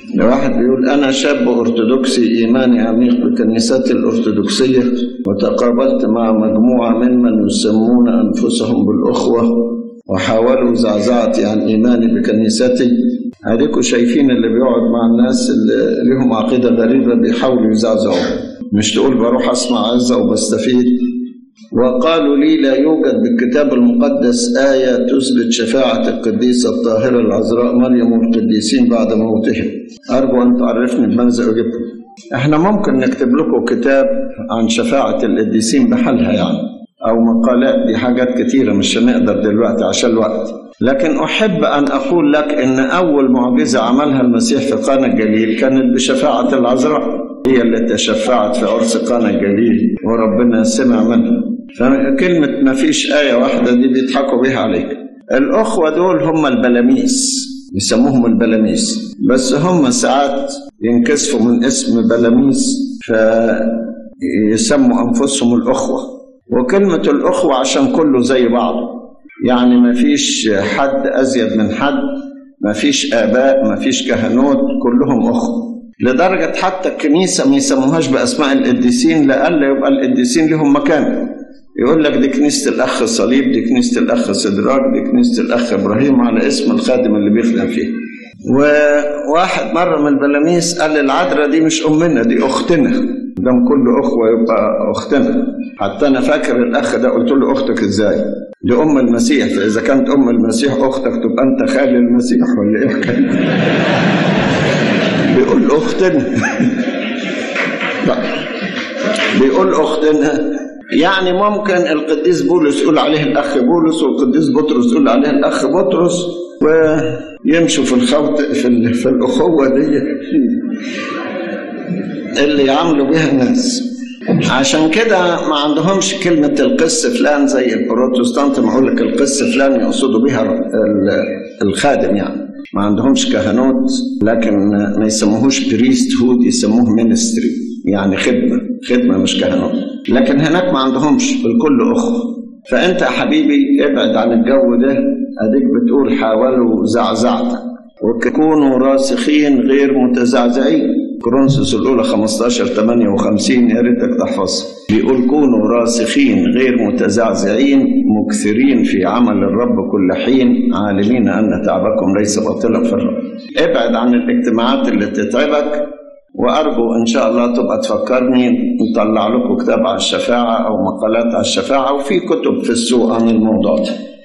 ده واحد بيقول أنا شاب أرثوذكسي إيماني عميق بكنيستي الأرثوذكسية وتقابلت مع مجموعة ممن يسمون أنفسهم بالأخوة وحاولوا زعزعتي عن إيماني بكنيستي عليكم شايفين اللي بيقعد مع الناس اللي لهم عقيدة غريبة بيحاولوا يزعزعوا مش تقول بروح أسمع عزة وبستفيد وقالوا لي لا يوجد بالكتاب المقدس آية تثبت شفاعة القديسة الطاهرة العذراء مريم والقديسين بعد موتهم أرجو أن تعرفني بماذا أجبكم احنا ممكن نكتب لكم كتاب عن شفاعة القديسين بحالها يعني أو مقالات دي حاجات كتيرة مش هنقدر دلوقتي عشان الوقت لكن أحب أن أقول لك إن أول معجزة عملها المسيح في قانا الجليل كانت بشفاعة العذراء هي اللي تشفعت في عرس قانا الجليل وربنا سمع منها فكلمة ما فيش آية واحدة دي بيضحكوا بيها عليك الأخوة دول هم البلاميس يسموهم البلاميس بس هم ساعات ينكسفوا من اسم بلاميس فيسموا أنفسهم الأخوة وكلمة الأخوة عشان كله زي بعضه يعني ما فيش حد أزيد من حد ما فيش آباء ما فيش كهنوت كلهم أخوة لدرجة حتى الكنيسة ما يسموهاش بأسماء القديسين لألا يبقى القديسين لهم مكان يقول لك دي كنيسة الأخ الصليب دي كنيسة الأخ سدراك دي كنيسة الأخ إبراهيم على اسم الخادم اللي بيخدم فيه وواحد مرة من البلاميس قال العذراء دي مش أمنا دي أختنا دام كل أخوة يبقى أختنا حتى أنا فاكر الأخ ده قلت له أختك إزاي دي أم المسيح فإذا كانت أم المسيح أختك تبقى أنت خال المسيح ولا إيه بيقول أختنا بيقول أختنا يعني ممكن القديس بولس يقول عليه الأخ بولس والقديس بطرس يقول عليه الأخ بطرس ويمشوا في الخوت في, ال... في الأخوة دي اللي يعاملوا بها الناس عشان كده ما عندهمش كلمة القس فلان زي البروتستانت ما أقول لك القس فلان يقصدوا بها الخادم يعني ما عندهمش كهنوت لكن ما يسموهوش بريست هود يسموه مينستري يعني خدمة خدمة مش كهنوت لكن هناك ما عندهمش الكل أخوة فأنت يا حبيبي ابعد عن الجو ده أديك بتقول حاولوا زعزعتك وكونوا راسخين غير متزعزعين كورنثوس الأولى 15 58 يا ريتك تحفظها بيقول كونوا راسخين غير متزعزعين مكثرين في عمل الرب كل حين عالمين أن تعبكم ليس باطلا في الرب ابعد عن الاجتماعات اللي تتعبك وأرجو إن شاء الله تبقى تفكرني نطلع لكم كتاب على الشفاعة أو مقالات على الشفاعة وفي كتب في السوق عن الموضوع ده